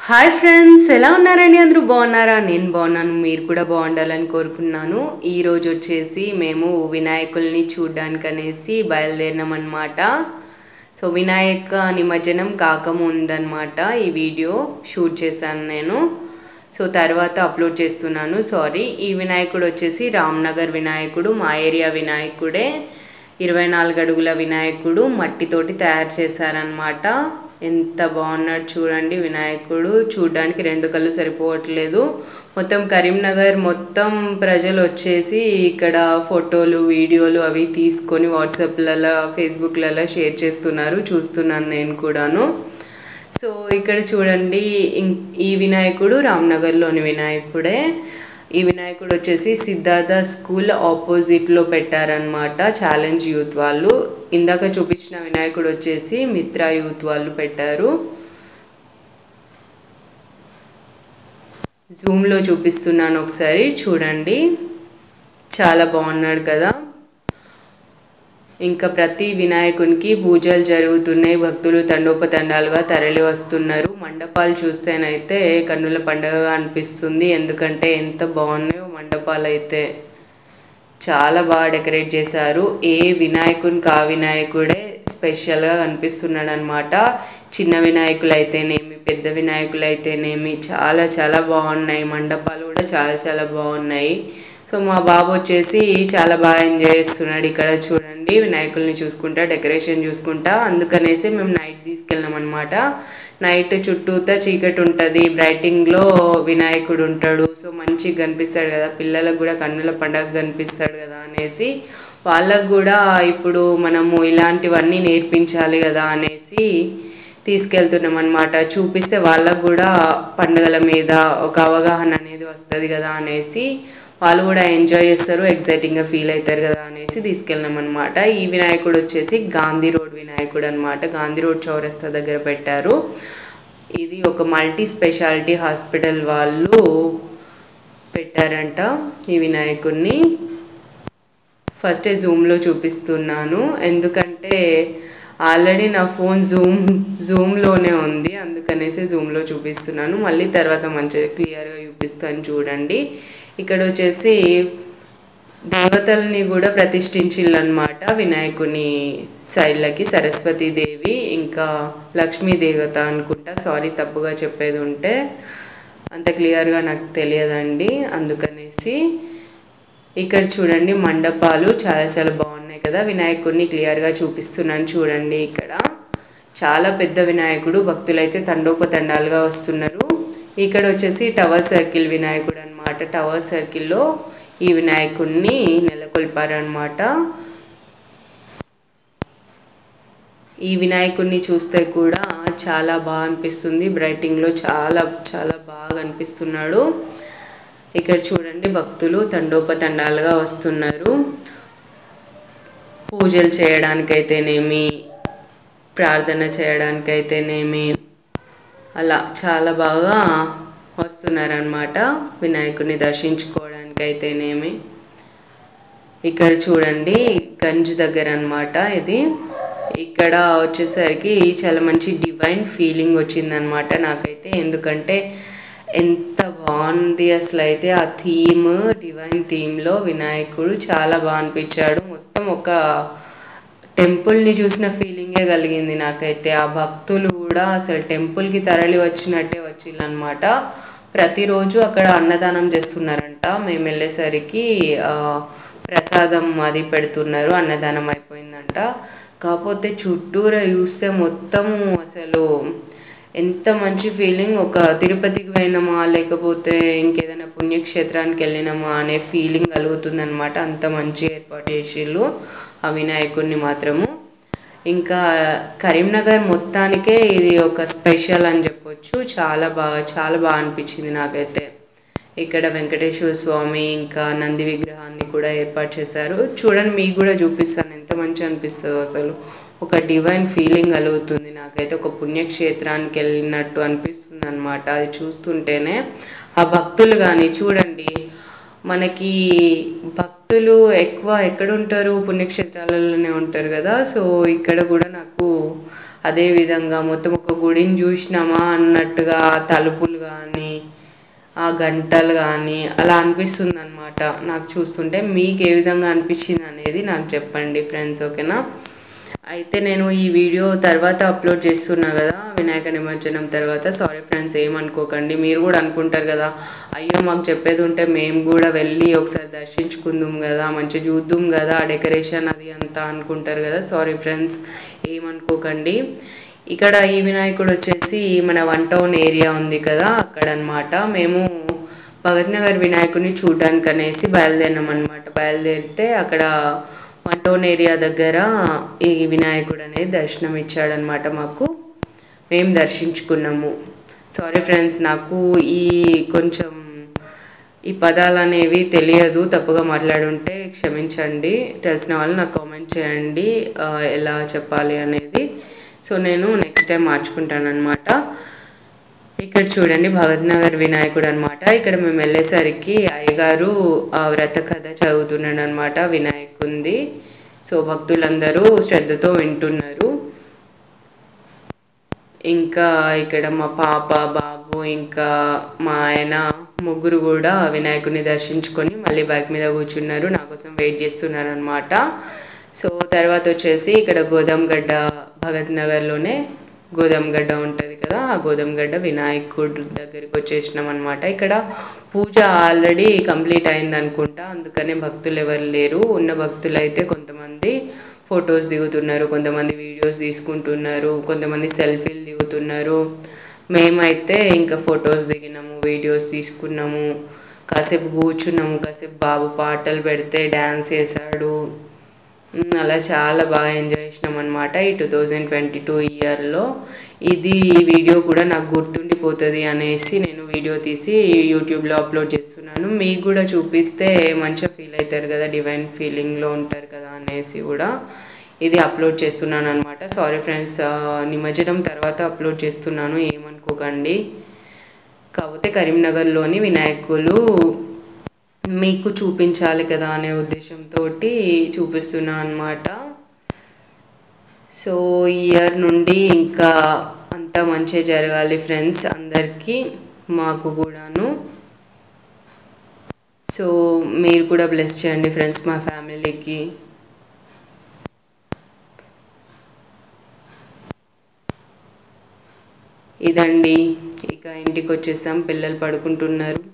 hi friends ఎలా ఉన్నారండి అందరూ బాగున్నారా నేను బాగున్నాను మీరు కూడా బాగుండాలని కోరుకున్నాను ఈరోజు వచ్చేసి మేము వినాయకుల్ని చూడ్డానికి అనేసి బయలుదేరినాం అనమాట సో వినాయక నిమజ్జనం కాకముందనమాట ఈ వీడియో షూట్ చేశాను నేను సో తర్వాత అప్లోడ్ చేస్తున్నాను సారీ ఈ వినాయకుడు వచ్చేసి రామ్నగర్ వినాయకుడు మా ఏరియా వినాయకుడే ఇరవై నాలుగు అడుగుల వినాయకుడు మట్టితోటి తయారు చేశారనమాట ఎంత బాగున్నాడు చూడండి వినాయకుడు చూడడానికి రెండు కళ్ళు సరిపోవట్లేదు మొత్తం కరీంనగర్ మొత్తం ప్రజలు వచ్చేసి ఇక్కడ ఫోటోలు వీడియోలు అవి తీసుకొని వాట్సాప్లలో ఫేస్బుక్లలో షేర్ చేస్తున్నారు చూస్తున్నాను నేను కూడాను సో ఇక్కడ చూడండి ఇం- ఈ వినాయకుడు రామ్నగర్లోని వినాయకుడే ఈ వినాయకుడు వచ్చేసి సిద్ధార్థ స్కూల్ ఆపోజిట్లో పెట్టారనమాట ఛాలెంజ్ యూత్ వాళ్ళు ఇందాక చూపించిన వినాయకుడు వచ్చేసి మిత్ర యూత్ వాళ్ళు పెట్టారు జూమ్లో చూపిస్తున్నాను ఒకసారి చూడండి చాలా బాగున్నాడు కదా ఇంకా ప్రతి వినాయకునికి పూజలు జరుగుతున్నాయి భక్తులు తండోపతండాలుగా తరలి వస్తున్నారు మండపాలు చూస్తేనైతే కన్నుల పండగగా అనిపిస్తుంది ఎందుకంటే ఎంత బాగున్నాయో మండపాలు అయితే చాలా బాగా డెకరేట్ చేశారు ఏ వినాయకునికి ఆ వినాయకుడే స్పెషల్గా కనిపిస్తున్నాడు అనమాట చిన్న వినాయకులు అయితేనేమి పెద్ద వినాయకులు అయితేనేమి చాలా చాలా బాగున్నాయి మండపాలు కూడా చాలా చాలా బాగున్నాయి సో మా బాబు వచ్చేసి చాలా బాగా ఎంజాయ్ చేస్తున్నాడు ఇక్కడ చూడండి వినాయకుల్ని చూసుకుంటా డెకరేషన్ చూసుకుంటా అందుకనేసి మేము నైట్ తీసుకెళ్ళాం అనమాట నైట్ చుట్టూతా చీకటి ఉంటుంది బ్రైటింగ్లో వినాయకుడు ఉంటాడు సో మంచిగా కనిపిస్తాడు కదా పిల్లలకు కూడా కన్నుల పండగ కనిపిస్తాడు కదా అనేసి వాళ్ళకు కూడా ఇప్పుడు మనము ఇలాంటివన్నీ నేర్పించాలి కదా అనేసి తీసుకెళ్తున్నాం అనమాట చూపిస్తే వాళ్ళకు కూడా పండుగల మీద ఒక అవగాహన అనేది వస్తుంది కదా అనేసి వాళ్ళు కూడా ఎంజాయ్ చేస్తారు ఎగ్జైటింగ్గా ఫీల్ అవుతారు కదా అనేసి తీసుకెళ్ళినాం అనమాట ఈ వినాయకుడు వచ్చేసి గాంధీ రోడ్ వినాయకుడు అనమాట గాంధీ రోడ్ చౌరస్తా దగ్గర పెట్టారు ఇది ఒక మల్టీ స్పెషాలిటీ హాస్పిటల్ వాళ్ళు పెట్టారంట ఈ వినాయకుడిని ఫస్ట్ జూమ్లో చూపిస్తున్నాను ఎందుకంటే ఆల్రెడీ నా ఫోన్ జూమ్ జూమ్లోనే ఉంది అందుకనేసి జూమ్లో చూపిస్తున్నాను మళ్ళీ తర్వాత మంచిగా క్లియర్గా చూపిస్తాను చూడండి ఇక్కడ వచ్చేసి దేవతల్ని కూడా ప్రతిష్ఠించిల్లనమాట వినాయకుని సైడ్లకి సరస్వతీదేవి ఇంకా లక్ష్మీ దేవత అనుకుంటా సారీ తప్పుగా చెప్పేది ఉంటే అంత క్లియర్గా నాకు తెలియదండి అందుకనేసి ఇక్కడ చూడండి మండపాలు చాలా చాలా బాగున్నాయి కదా వినాయకుడిని క్లియర్గా చూపిస్తున్నాను చూడండి ఇక్కడ చాలా పెద్ద వినాయకుడు భక్తులైతే తండోపతండాలుగా వస్తున్నారు ఇక్కడ వచ్చేసి టవర్ సర్కిల్ వినాయకుడు అనమాట టవర్ సర్కిల్లో ఈ వినాయకుడిని నెలకొల్పారనమాట ఈ వినాయకుడిని చూస్తే కూడా చాలా బాగా అనిపిస్తుంది బ్రైటింగ్లో చాలా చాలా బాగా అనిపిస్తున్నాడు ఇక్కడ చూడండి భక్తులు తండోపతండాలుగా వస్తున్నారు పూజలు చేయడానికైతేనేమి ప్రార్థన చేయడానికైతేనేమి అలా చాలా బాగా వస్తున్నారనమాట వినాయకుడిని దర్శించుకోవడానికైతేనేమి ఇక్కడ చూడండి గంజ్ దగ్గర అనమాట ఇది ఇక్కడ వచ్చేసరికి చాలా మంచి డివైన్ ఫీలింగ్ వచ్చిందనమాట నాకైతే ఎందుకంటే ఎంత బాగుంది అసలు అయితే ఆ థీమ్ డివైన్ థీమ్లో వినాయకుడు చాలా బాగా అనిపించాడు మొత్తం ఒక టెంపుల్ని చూసిన ఫీలింగే కలిగింది నాకైతే ఆ భక్తులు కూడా అసలు టెంపుల్కి తరలి వచ్చినట్టే వచ్చిందనమాట ప్రతిరోజు అక్కడ అన్నదానం చేస్తున్నారంట మేము వెళ్ళేసరికి ఆ, ప్రసాదం అది పెడుతున్నారు అన్నదానం అయిపోయిందంట కాకపోతే చుట్టూరా చూస్తే మొత్తము అసలు ఎంత మంచి ఫీలింగ్ ఒక తిరుపతికి పోయినామా లేకపోతే ఇంకేదైనా పుణ్యక్షేత్రానికి వెళ్ళినామా అనే ఫీలింగ్ కలుగుతుంది అనమాట అంత మంచి ఏర్పాటు చేసిళ్ళు ఆ వినాయకుడిని మాత్రము ఇంకా కరీంనగర్ మొత్తానికే ఇది ఒక స్పెషల్ అని చెప్పొచ్చు చాలా బాగా చాలా బాగా అనిపించింది నాకైతే ఇక్కడ వెంకటేశ్వర స్వామి ఇంకా నంది విగ్రహాన్ని కూడా ఏర్పాటు చేశారు చూడండి మీకు కూడా చూపిస్తాను ఎంత మంచి అనిపిస్తుందో అసలు ఒక డివైన్ ఫీలింగ్ కలుగుతుంది నాకైతే ఒక పుణ్యక్షేత్రానికి వెళ్ళినట్టు అనిపిస్తుంది అనమాట అది చూస్తుంటేనే ఆ భక్తులు కానీ చూడండి మనకి భక్తులు ఎక్కువ ఎక్కడ ఉంటారు పుణ్యక్షేత్రాలలోనే ఉంటారు కదా సో ఇక్కడ కూడా నాకు అదేవిధంగా మొత్తం ఒక గుడిని చూసినామా అన్నట్టుగా ఆ తలుపులు కానీ ఆ గంటలు కానీ అలా అనిపిస్తుంది అనమాట నాకు చూస్తుంటే మీకు ఏ విధంగా అనిపించింది అనేది నాకు చెప్పండి ఫ్రెండ్స్ ఓకేనా అయితే నేను ఈ వీడియో తర్వాత అప్లోడ్ చేస్తున్నా కదా వినాయక నిమజ్జనం తర్వాత సారీ ఫ్రెండ్స్ ఏమనుకోకండి మీరు కూడా అనుకుంటారు కదా అయ్యో మాకు చెప్పేది ఉంటే మేము కూడా వెళ్ళి ఒకసారి దర్శించుకుందాం కదా మంచిగా చూద్దాం కదా ఆ డెకరేషన్ అది అంతా అనుకుంటారు కదా సారీ ఫ్రెండ్స్ ఏమనుకోకండి ఇక్కడ ఈ వినాయకుడు వచ్చేసి మన వన్ టౌన్ ఏరియా ఉంది కదా అక్కడ అనమాట మేము భగత్ నగర్ వినాయకుడిని చూడడానికి అనేసి బయలుదేరినాం అనమాట బయలుదేరితే అక్కడ వన్ టౌన్ ఏరియా దగ్గర ఈ వినాయకుడు అనేది దర్శనం ఇచ్చాడనమాట మాకు మేము దర్శించుకున్నాము సారీ ఫ్రెండ్స్ నాకు ఈ కొంచెం ఈ పదాలు అనేవి తెలియదు తప్పుగా మాట్లాడుంటే క్షమించండి తెలిసిన వాళ్ళు నాకు కామెంట్ చేయండి ఆ, ఎలా చెప్పాలి అనేది సో నేను నెక్స్ట్ టైం మార్చుకుంటాను అనమాట ఇక్కడ చూడండి భగత్ నగర్ వినాయకుడు అనమాట ఇక్కడ మేము వెళ్ళేసరికి అయ్యగారు ఆ వ్రత కథ చదువుతున్నాడు అనమాట వినాయకుంది సో భక్తులందరూ శ్రద్ధతో వింటున్నారు ఇంకా ఇక్కడ మా పాప బాబు ఇంకా మా ఆయన ముగ్గురు కూడా వినాయకుడిని దర్శించుకొని మళ్ళీ బైక్ మీద కూర్చున్నారు నా కోసం వెయిట్ చేస్తున్నారు అనమాట సో తర్వాత వచ్చేసి ఇక్కడ గోదాంగడ్డ భగత్ నగర్లోనే గోదాంగడ్డ ఉంటుంది కదా ఆ గోదాంగడ్డ వినాయకుడు దగ్గరికి వచ్చేసినాం అనమాట ఇక్కడ పూజ ఆల్రెడీ కంప్లీట్ అయింది అనుకుంటా అందుకనే భక్తులు ఎవరు లేరు ఉన్న భక్తులు అయితే కొంతమంది ఫొటోస్ దిగుతున్నారు కొంతమంది వీడియోస్ తీసుకుంటున్నారు కొంతమంది సెల్ఫీలు దిగుతున్నారు మేమైతే ఇంకా ఫొటోస్ దిగినాము వీడియోస్ తీసుకున్నాము కాసేపు కూర్చున్నాము కాసేపు బాబు పాటలు పెడితే డ్యాన్స్ చేశాడు ఉమ్, అలా చాలా బాగా ఎంజాయ్ చేసినాం అనమాట ఈ టూ థౌజండ్ ట్వంటీ టూ ఇయర్లో ఇది ఈ వీడియో కూడా నాకు గుర్తుండిపోతుంది అనేసి నేను వీడియో తీసి యూట్యూబ్లో అప్లోడ్ చేస్తున్నాను మీకు కూడా చూపిస్తే మంచిగా ఫీల్ అవుతారు కదా డివైన్ ఫీలింగ్లో ఉంటారు కదా అనేసి కూడా ఇది అప్లోడ్ చేస్తున్నాను అనమాట సారీ ఫ్రెండ్స్ నిమజ్జనం తర్వాత అప్లోడ్ చేస్తున్నాను ఏమనుకోకండి కాకపోతే కరీంనగర్లోని వినాయకులు మీకు చూపించాలి కదా అనే ఉద్దేశంతో చూపిస్తున్నా అనమాట సో ఈ ఇయర్ నుండి ఇంకా అంతా మంచిగా జరగాలి ఫ్రెండ్స్ అందరికీ మాకు కూడాను సో మీరు కూడా బ్లెస్ చేయండి ఫ్రెండ్స్ మా ఫ్యామిలీకి ఇదండి ఇక ఇంటికి వచ్చేసాం పిల్లలు పడుకుంటున్నారు